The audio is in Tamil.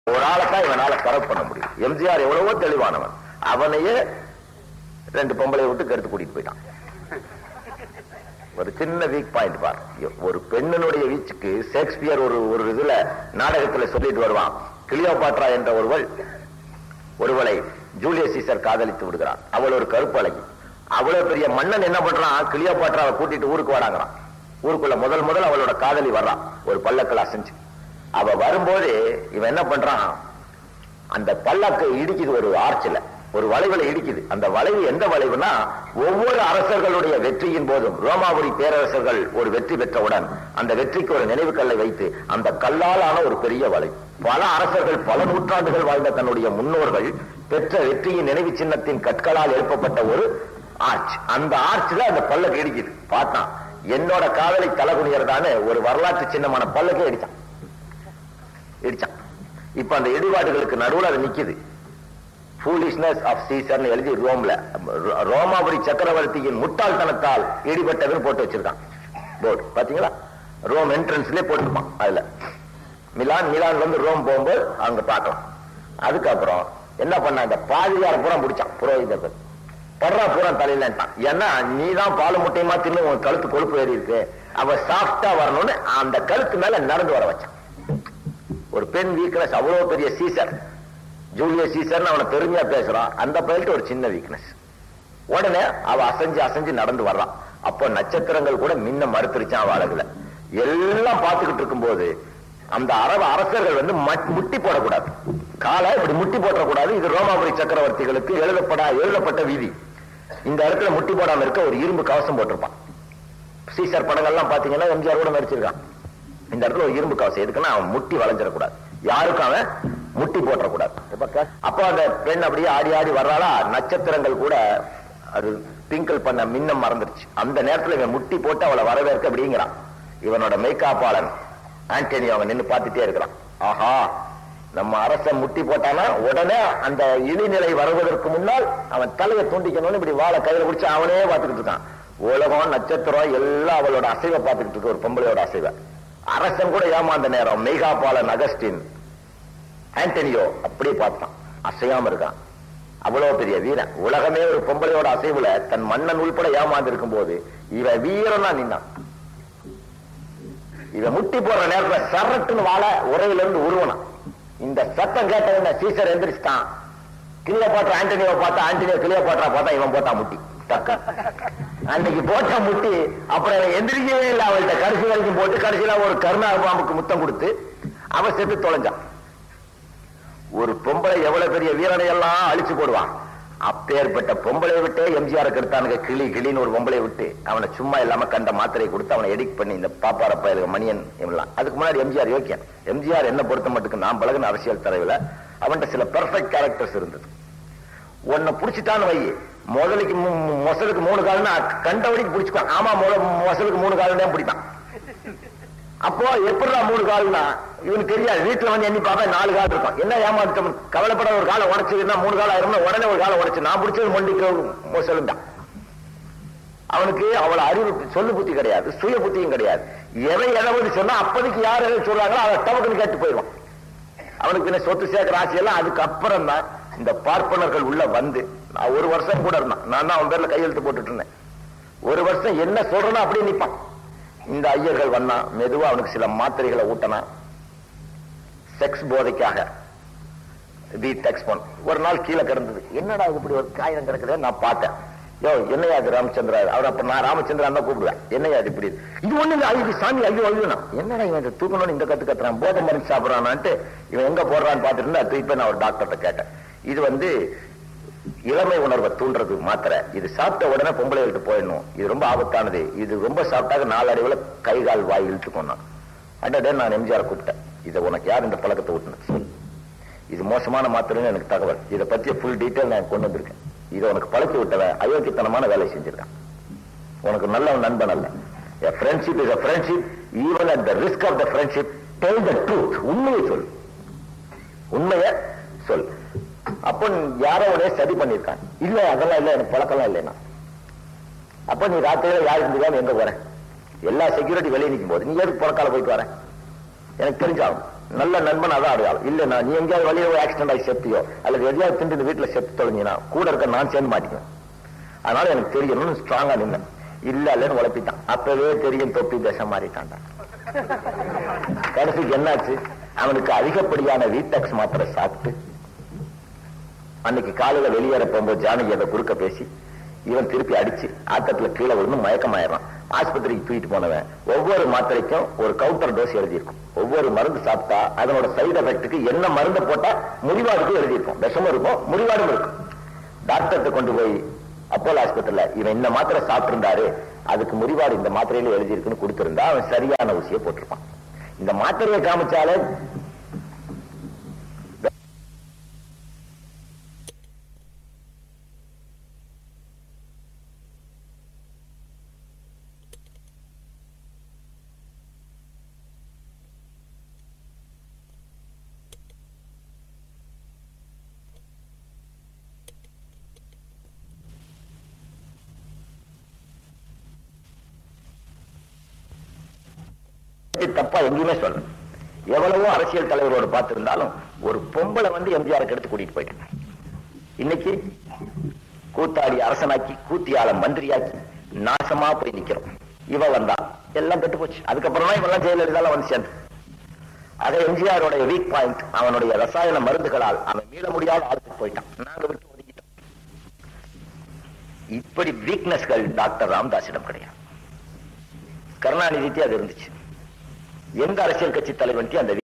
ஒரு ஆளைத்தான் இவனால கரெக்ட் பண்ண முடியும் எம்ஜிஆர் எவ்வளவோ தெளிவானவன் அவனையே ரெண்டு பொம்பளை விட்டு கருத்து கூட்டிட்டு போயிட்டான் ஒரு சின்ன வீக் பாயிண்ட் பார் ஒரு பெண்ணினுடைய வீச்சுக்கு ஷேக்ஸ்பியர் ஒரு ஒரு இதுல நாடகத்துல சொல்லிட்டு வருவான் கிளியோபாட்ரா என்ற ஒருவள் ஒருவளை ஜூலியஸ் சீசர் காதலித்து விடுகிறான் அவள் ஒரு கருப்பு அழகி அவ்வளவு பெரிய மன்னன் என்ன பண்றான் கிளியோபாட்ராவை கூட்டிட்டு ஊருக்கு வராங்கிறான் ஊருக்குள்ள முதல் முதல் அவளோட காதலி வர்றான் ஒரு பல்லக்கில் அசைஞ்சு அவ வரும்போது இவன் என்ன பண்றான் அந்த பல்லக்கு இடிக்குது ஒரு ஆர்ச்சில் ஒரு வளைவுல இடிக்குது அந்த வளைவு எந்த வளைவுனா ஒவ்வொரு அரசர்களுடைய வெற்றியின் போதும் ரோமாபுரி பேரரசர்கள் ஒரு வெற்றி பெற்றவுடன் அந்த வெற்றிக்கு ஒரு நினைவு கல்லை வைத்து அந்த கல்லாலான ஒரு பெரிய வளைவு பல அரசர்கள் பல நூற்றாண்டுகள் வாழ்ந்த தன்னுடைய முன்னோர்கள் பெற்ற வெற்றியின் நினைவு சின்னத்தின் கற்களால் எழுப்பப்பட்ட ஒரு ஆர்ச் அந்த ஆர்ச்ல அந்த பல்லக்கு இடிக்குது பார்த்தான் என்னோட காதலை தலகுனியறதான்னு ஒரு வரலாற்று சின்னமான பல்லக்கே இடிச்சான் இடிச்சான் இப்ப அந்த இடிபாடுகளுக்கு நடுவுல அது நிக்குது ஃபூலிஷ்னஸ் ஆஃப் சீசர்னு எழுதி ரோம்ல ரோ- ரோமாபுரி சக்கரவர்த்தியின் முட்டாள்தனத்தால் இடிபட்டதுன்னு போட்டு வச்சிருக்கான் போர்டு பாத்தீங்களா ரோம் என்ட்ரன்ஸ்லயே போட்டிருப்பான் அதுல மிலான் மிலான்ல இருந்து ரோம் போகும்போது அங்க பார்க்கலாம் அதுக்கப்புறம் என்ன பண்ண இந்த பாதிரியார பூரா முடிச்சான் புரோகிதர்கள் படுறா பூரா தலையிலன்ட்டான் ஏன்னா நீ தான் பால் முட்டையுமா தின்னு உன் கழுத்து கொழுப்பு ஏறி இருக்கு அவ சாஃப்டா வரணும்னு அந்த கழுத்து மேல நடந்து வர வச்சான் ஒரு பெண் வீக்னஸ் அவ்வளவு பெரிய சீசர் ஜூலியஸ் சீசர்னு அவனை பெருமையா பேசுறான் அந்த பயில்ட்டு ஒரு சின்ன வீக்னஸ் உடனே அவ அசைஞ்சு அசைஞ்சு நடந்து வர்றான் அப்போ நட்சத்திரங்கள் கூட மின்ன மறுத்துருச்சான் அவ அழகுல எல்லாம் பார்த்துக்கிட்டு இருக்கும்போது அந்த அரப அரசர்கள் வந்து மட்- முட்டி போடக்கூடாது காலை இப்படி முட்டி போடக்கூடாது இது ரோமாபுரி சக்கரவர்த்திகளுக்கு எழுதப்பட எழுதப்பட்ட விதி இந்த இடத்துல முட்டி போடாம இருக்க ஒரு இரும்பு கவசம் போட்டிருப்பான் சீசர் படங்கள்லாம் பாத்தீங்கன்னா எம்ஜிஆர் கூட நடிச்சிருக்கான் இந்த இடத்துல ஒரு இரும்பு கவசம் எதுக்குன்னா அவன் முட்டி வளைஞ்சிடக்கூடாது யாருக்கும் அவன் முட்டி போட்டக்கூடாது அப்போ அந்த பெண் அப்படியே ஆடி ஆடி வர்றாளா நட்சத்திரங்கள் கூட அது டிங்கிள் பண்ண மின்னம் மறந்துருச்சு அந்த நேரத்துல இவன் முட்டி போட்டு அவளை வரவேற்க அப்படிங்கிறான் இவனோட மெய்காப்பாளன் ஆண்டனி அவன் நின்னு பார்த்துட்டே இருக்கிறான் ஆஹா நம்ம அரசன் முட்டி போட்டானா உடனே அந்த இழிநிலை வருவதற்கு முன்னால் அவன் தலையை துண்டிக்கணும்னு இப்படி வாழை கையில பிடிச்சு அவனே பார்த்துக்கிட்டு இருக்கான் உலகம் நட்சத்திரம் எல்லாம் அவளோட அசைவை பார்த்துக்கிட்டு இருக்கு ஒரு பொம்பளையோட அசைவை அரசன் கூட ஏமாந்த நேரம் மெய்காபாலன் அகஸ்டின் ஆண்டனியோ அப்படியே பார்த்தான் அசையாம இருக்கான் அவ்வளவு பெரிய வீரன் உலகமே ஒரு பொம்பளையோட அசைவுல தன் மன்னன் உள்பட ஏமாந்து இருக்கும் போது இவ வீரனா நின்னான் இவன் முட்டி போடுற நேரத்துல சரட்டுன்னு வாழ உரையில இருந்து உருவனான் இந்த சத்தம் கேட்ட உடனே சீசர் எந்திரிச்சிட்டான் கிளியோபாட்ரா ஆண்டனியோ பார்த்தா ஆண்டனியோ கிளியோபாட்ரா பார்த்தா இவன் போட்டான் முட்டி டக்கு. அன்னைக்கு போட்ட முட்டி அப்புறம் இவன் எந்திரிக்கவே இல்லை அவள்கிட்ட கடைசி வரைக்கும் போட்டு கடைசியில ஒரு கருணா பாம்புக்கு முத்தம் கொடுத்து அவன் செத்து தொலைஞ்சான் ஒரு பொம்பளை எவ்வளவு பெரிய வீரனை எல்லாம் அழிச்சு போடுவான் அப்பேற்பட்ட பொம்பளை விட்டே எம்ஜிஆர் எடுத்தானுங்க கிளி கிளின்னு ஒரு பொம்பளை விட்டு அவனை சும்மா இல்லாம கண்ட மாத்திரை கொடுத்து அவனை எடிட் பண்ணி இந்த பாப்பார பயலுக மணியன் இவன்லாம் அதுக்கு முன்னாடி எம்ஜிஆர் யோக்கியன் எம்ஜிஆர் என்ன பொறுத்த மட்டுக்கு நான் பழகின அரசியல் தலைவில அவன்கிட்ட சில பெர்ஃபெக்ட் கேரக்டர்ஸ் இருந்தது உன்னை புடிச்சிட்டான்னு வை முதலுக்கு மூ- மூ- மொசலுக்கு மூணு கால்னா கண்டபடிக்கு புடிச்சுக்குவான் ஆமா முத- மொசலுக்கு மூணு கால் தான் பிடிப்பான் அப்போ எப்படிடா மூணு கால்னா இவனுக்கு தெரியாது வீட்டுல வந்து எண்ணி பார்த்தா நாலு கால் இருக்கும் என்ன ஏமாத்தம் கவலைப்பட ஒரு காலை உடைச்சதுன்னா மூணு கால் ஆயிரும்னா உடனே ஒரு காலை உடைச்சு நான் பிடிச்சது மொண்டிக்கு மொசலுண்டான் அவனுக்கு அவ்வளவு அறிவு சொல்லு புத்தி கிடையாது சுய புத்தியும் கிடையாது எதை எதாவது சொன்னா அப்போதைக்கு யார் எதை சொல்றாங்களோ அதை டபக்குன்னு கேட்டு போயிடுவான் அவனுக்கு பின்ன சொத்து சேர்க்கிற ஆசையெல்லாம் அதுக்கு அப்புறம் தான் இந்த பார்ப்பனர்கள் உள்ள வந்து நான் ஒரு வருஷம் கூட இருந்தான் நான் தான் அவன் பேர்ல கையெழுத்து போட்டுட்டு இருந்தேன் ஒரு வருஷம் என்ன சொல்றனோ அப்படியே நிப்பான் இந்த ஐயர்கள் வந்தான் மெதுவா அவனுக்கு சில மாத்திரைகளை ஊட்டினான் செக்ஸ் போதைக்காக வீட் எக்ஸ்போன் ஒரு நாள் கீழே கிடந்தது என்னடா இது இப்படி ஒரு காயம் கிடக்குதே நான் பார்த்தேன் யோ என்னையா அது ராமச்சந்திரா அவர் அப்ப நான் ராமச்சந்திரன் தான் கூப்பிடுவேன் என்னையா அது இப்படி இது ஒண்ணு இல்ல ஐயோ சாமி ஐயோ ஐயோ என்னடா இவன் இதை தூக்கணும்னு இந்த கத்து கத்துறான் போதை மருந்து சாப்பிடறான்ட்டு இவன் எங்க போடுறான்னு பார்த்துட்டு இருந்தா தூக்கி நான் ஒரு டாக்டர்கிட்ட கேட்டேன் இது வந்து இளமை உணர்வை தூண்டுறது மாத்திரை இது சாப்பிட்ட உடனே பொம்பளைகள்ட்ட போயிடணும் இது ரொம்ப ஆபத்தானது இது ரொம்ப சாப்பிட்டாக்க நாளடைவுல கை கால் வாய் இழுத்துக்கணும் அடடே நான் எம்ஜிஆர் கூப்பிட்டேன் இதை உனக்கு யார் இந்த பழக்கத்தை ஊட்டினது சொல்லு. இது மோசமான மாத்திரைன்னு எனக்கு தகவல் இதை பத்திய ஃபுல் டீட்டெயில் நான் கொண்டு வந்திருக்கேன் இதை உனக்கு பழக்கி விட்டவன் அயோக்கியத்தனமான வேலை செஞ்சிருக்கான் உனக்கு நல்ல ஒரு நண்பன் அல்ல A friendship is a friendship even at the risk of the friendship tell the truth உண்மையை சொல் உண்மைய சொல் அப்போ யாரோ உடனே சதி பண்ணிருக்கான் இல்ல அதெல்லாம் இல்ல எனக்கு பழக்கம்லாம் இல்லைன்னா அப்ப நீ ராத்திரியில யாரு இருந்துக்காம எங்க போறேன் எல்லா செக்யூரிட்டி வெளியே நிற்கும் போது நீ எதுக்கு புறக்கால போயிட்டு வரேன் எனக்கு தெரிஞ்சாகும் நல்ல நண்பன் அதான் அடையாளம் இல்ல நான் நீ எங்கேயாவது வழியில ஆக்சிடென்ட் ஆகி செத்தியோ அல்லது எதையாவது திண்டு இந்த வீட்டுல செத்து தொலைஞ்சினா கூட இருக்க நான் சேர்ந்து மாட்டிக்குவேன் அதனால எனக்கு தெரியணும்னு ஸ்ட்ராங்கா நின்னேன் இல்ல இல்லன்னு உழப்பிட்டான் அப்பவே தெரியும் தொப்பி தசை மாறிட்டான்டா கடைசிக்கு என்னாச்சு அவனுக்கு அதிகப்படியான வீட்டெக்ஸ் மாத்திரை சாப்பிட்டு அன்னைக்கு காலையில வெளியேற போகும்போது ஜானகி அதை குறுக்க பேசி இவன் திருப்பி அடிச்சு ஆத்தத்துல கீழே விழுந்து மயக்கமாயிடுறான் ஆஸ்பத்திரிக்கு தூக்கிட்டு போனவன் ஒவ்வொரு மாத்திரைக்கும் ஒரு கவுண்டர் டோஸ் எழுதியிருக்கும் ஒவ்வொரு மருந்து சாப்பிட்டா அதனோட சைடு எஃபெக்ட்டுக்கு என்ன மருந்து போட்டா முறிவாடுக்கும் எழுதியிருக்கும் விஷமும் இருக்கும் முறிவாடும் இருக்கும் டாக்டர்கிட்ட கொண்டு போய் அப்போலோ ஆஸ்பத்திரியில இவன் இந்த மாத்திரை சாப்பிட்டிருந்தாரு அதுக்கு முறிவாடு இந்த மாத்திரையில எழுதியிருக்குன்னு கொடுத்திருந்தா அவன் சரியான ஊசியை போட்டிருப்பான் இந்த மாத்திரையை காமிச்சாலே பத்தி தப்பா எங்கேயுமே சொல்ல எவ்வளவோ அரசியல் தலைவரோடு பார்த்திருந்தாலும் ஒரு பொம்பளை வந்து எம்ஜிஆர் எடுத்து கூட்டிட்டு போயிட்டேன் இன்னைக்கு கூத்தாடி அரசனாக்கி கூத்தியால மந்திரியாக்கி நாசமா போய் நிக்கிறோம் இவ வந்தா எல்லாம் கெட்டு போச்சு அதுக்கப்புறம் தான் இவெல்லாம் ஜெயலலிதால வந்து சேர்ந்து ஆக எம்ஜிஆரோட வீக் பாயிண்ட் அவனுடைய ரசாயன மருந்துகளால் அவன் மீள முடியாத ஆளுக்கு போயிட்டான் நாங்க விட்டு ஒதுக்கிட்டோம் இப்படி வீக்னஸ்கள் டாக்டர் ராமதாஸிடம் கிடையாது கருணாநிதிக்கு அது இருந்துச்சு எந்த அரசியல் கட்சி தலைவனுக்கு அந்த